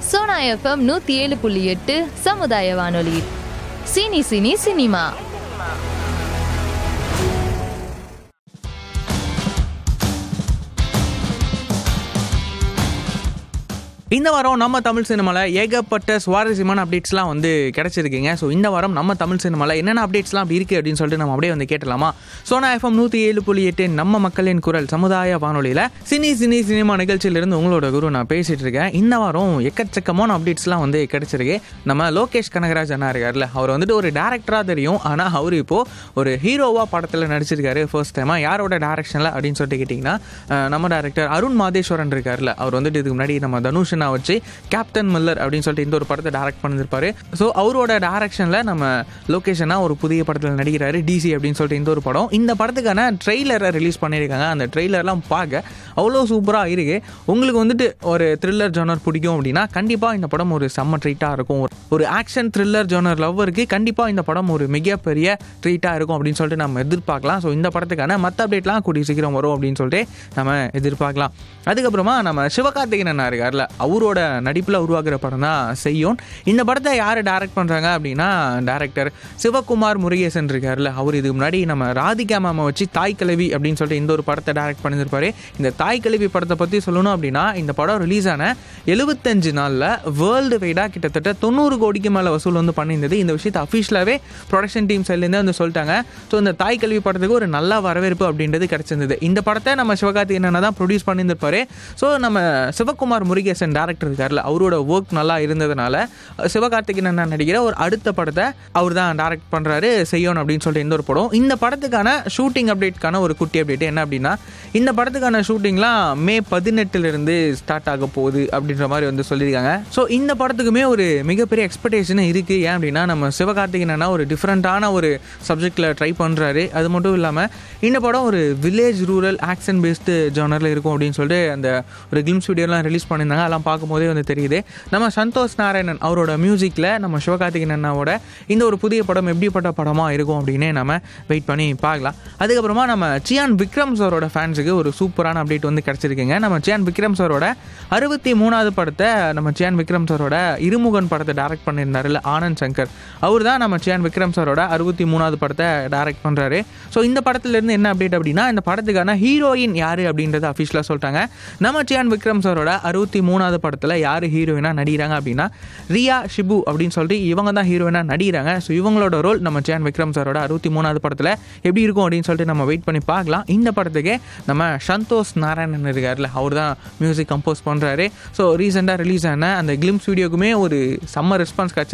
Sona FM நூத்தி ஏழு புள்ளி எட்டு சமுதாய வானொலி சினி சினி சினிமா இந்த வாரம் நம்ம தமிழ் சினிமாவில் ஏகப்பட்ட சுவாரஸ்யமான அப்டேட்ஸ்லாம் வந்து கிடச்சிருக்குங்க ஸோ இந்த வாரம் நம்ம தமிழ் சினிமாவில் என்னென்ன அப்டேட்ஸ்லாம் அப்படி இருக்குது அப்படின்னு சொல்லிட்டு நம்ம அப்படியே வந்து கேட்டலாமா சோனா எஃப்எம் நூற்றி ஏழு புள்ளி எட்டு நம்ம மக்களின் குரல் சமுதாய வானொலியில் சினி சினி சினிமா நிகழ்ச்சியிலிருந்து உங்களோட குரு நான் பேசிகிட்டு இருக்கேன் இந்த வாரம் எக்கச்சக்கமான அப்டேட்ஸ்லாம் வந்து கிடச்சிருக்கு நம்ம லோகேஷ் கனகராஜ் அண்ணா இருக்கார்ல அவர் வந்துட்டு ஒரு டேரக்டராக தெரியும் ஆனால் அவர் இப்போது ஒரு ஹீரோவாக படத்தில் நடிச்சிருக்காரு ஃபர்ஸ்ட் டைமாக யாரோட டேரக்ஷனில் அப்படின்னு சொல்லிட்டு கேட்டிங்கன்னா அஹ், நம்ம டேரக்டர் அருண் மாதேஸ்வரன் இருக்கார்ல அவர் வந்துட்டு இதுக்கு முன்னாடி நம்ம தனுஷனா வச்சு கேப்டன் மில்லர் அப்படின்னு சொல்லிட்டு இந்த ஒரு படத்தை டேரக்ட் பண்ணியிருப்பாரு ஸோ அவரோட டேரக்ஷனில் நம்ம லொக்கேஷனா ஒரு புதிய படத்தில் நடிக்கிறாரு டிசி அப்படின்னு சொல்லிட்டு இந்த ஒரு படம் இந்த படத்துக்கான ட்ரெய்லரை ரிலீஸ் பண்ணியிருக்காங்க அந்த ட்ரெய்லர்லாம் பார்க்க அவ்வளோ சூப்பராக இருக்கு உங்களுக்கு வந்துட்டு ஒரு த்ரில்லர் ஜானர் பிடிக்கும் அப்படின்னா கண்டிப்பாக இந்த படம் ஒரு செம்ம ட்ரீட்டாக இருக்கும் ஒரு- ஒரு ஆக்ஷன் த்ரில்லர் ஜானர் லவ்வருக்கு கண்டிப்பாக இந்த படம் ஒரு மிகப்பெரிய ட்ரீட்டாக இருக்கும் அப்படின்னு சொல்லிட்டு நம்ம எதிர்பார்க்கலாம் ஸோ இந்த படத்துக்கான மற்ற அப்டேட்லாம் கூடிய சீக்கிரம் வரும் அப்படின்னு சொல்லிட்டு நம்ம எதிர்பார்க்கலாம் அதுக்கப்புறமா நம்ம சிவகார்த்திகேயன் அண்ணா இருக்கார்ல அவரோட நடிப்பில் உருவாக்குற படம் தான் செய்யோன் இந்த படத்தை யார் டைரக்ட் பண்ணுறாங்க அப்படின்னா டேரக்டர் சிவகுமார் முருகேசன் இருக்கார்ல அவர் இதுக்கு முன்னாடி நம்ம ராதிகா மேமை வச்சு தாய் கிழவி அப்படின்னு சொல்லிட்டு இந்த ஒரு படத்தை டைரக்ட் பண்ணியிருப்பாரு இந்த தாய் கிழவி படத்தை பற்றி சொல்லணும் அப்படின்னா இந்த படம் ரிலீஸ் ஆன எழுபத்தஞ்சு நாளில் வேர்ல்டு வைடாக கிட்டத்தட்ட தொண்ணூறு கோடிக்கு மேலே வசூல் வந்து பண்ணியிருந்தது இந்த விஷயத்தை அஃபிஷியலாகவே ப்ரொடக்ஷன் டீம் சைட்லேருந்து வந்து சொல்லிட்டாங்க ஸோ இந்த தாய் கல்வி படத்துக்கு ஒரு நல்ல வரவேற்பு அப்படின்றது கிடச்சிருந்தது இந்த படத்தை நம்ம சிவகார்த்திகேயன் தான் ப்ரொடியூஸ் பண்ணியிருந்திருப்பாரு ஸோ நம்ம சிவகுமார் முருகேசன் டேரக்டர் இருக்கார்ல அவரோட ஒர்க் நல்லா இருந்ததுனால சிவகார்த்திகேயன் அண்ணா நடிக்கிற ஒரு அடுத்த படத்தை அவர் தான் டைரக்ட் பண்ணுறாரு செய்யணும் அப்படின்னு சொல்லிட்டு இந்த ஒரு படம் இந்த படத்துக்கான ஷூட்டிங் அப்டேட்கான ஒரு குட்டி அப்டேட் என்ன அப்படின்னா இந்த படத்துக்கான ஷூட்டிங்லாம் மே பதினெட்டுலேருந்து ஸ்டார்ட் ஆக போகுது அப்படின்ற மாதிரி வந்து சொல்லியிருக்காங்க ஸோ இந்த படத்துக்குமே ஒரு மிகப்பெரிய எக்ஸ்பெக்டேஷன் இருக்குது ஏன் அப்படின்னா நம்ம சிவகார்த்திகேயன் அண்ணா ஒரு டிஃப்ரெண்ட்டான ஒரு சப்ஜெக்டில் ட்ரை பண்ணுறாரு அது மட்டும் இல்லாமல் இந்த படம் ஒரு வில்லேஜ் ரூரல் ஆக்ஷன் பேஸ்டு ஜானரில் இருக்கும் அப்படின்னு சொல்லிட்டு அந்த ஒரு கிளிம்ஸ் வீடியோலாம் ரிலீஸ் பண்ணியிருந்தாங்க அதெல்லாம் பார்க்கும்போதே வந்து தெரியுது நம்ம சந்தோஷ் நாராயணன் அவரோட மியூசிக்கில் நம்ம சிவகார்த்திகேயன் அண்ணாவோட இந்த ஒரு புதிய படம் எப்படிப்பட்ட படமாக இருக்கும் அப்படின்னே நம்ம வெயிட் பண்ணி பார்க்கலாம் அதுக்கப்புறமா நம்ம சியான் விக்ரம் சாரோட ஃபேன்ஸுக்கு ஒரு சூப்பரான அப்டேட் வந்து கிடச்சிருக்குங்க நம்ம சியான் விக்ரம் சாரோட அறுபத்தி மூணாவது படத்தை நம்ம சியான் விக்ரம் சாரோட இருமுகன் படத்தை டைரக்ட் பண்ணியிருந்தாருல்ல ஆனந்த் சங்கர் அவர் தான் நம்ம சியான் விக்ரம் சாரோட அறுபத்தி மூணாவது படத்தை டைரக்ட் பண்ணுறாரு ஸோ இந்த படத்துலேருந்து என்ன அப்டேட் அப்படின்னா இந்த படத்துக்கான ஹீரோயின் யார் அப்படின்றத அஃபிஷியலாக சொல்லிட்டாங்க நம்ம சியான் விக்ரம் சாரோட அறுபத்தி மூணாவது படத்தில் யார் ஹீரோயினாக நடிக்கிறாங்க அப்படின்னா ரியா ஷிபு அப்படின்னு சொல்லிட்டு இவங்க தான் ஹீரோயினாக நடிக்கிறாங்க ஸோ இவங்களோட ரோல் நம்ம சியான் விக்ரம் சாரோட அறுபத்தி மூணாவது படத்தில் எப்படி இருக்கும் அப்படின்னு சொல்லிட்டு நம்ம வெயிட் பண்ணி பார்க்கலாம் இந்த படத்துக்கு நம்ம சந்தோஷ் நாராயணன் இருக்கார்ல அவர் தான் மியூசிக் கம்போஸ் பண்ணுறாரு ஸோ ரீசெண்டாக ரிலீஸ் ஆன அந்த கிளிம்ஸ் வீடியோக்குமே ஒரு செம்ம ரெஸ்பான்ஸ் கிடச்சி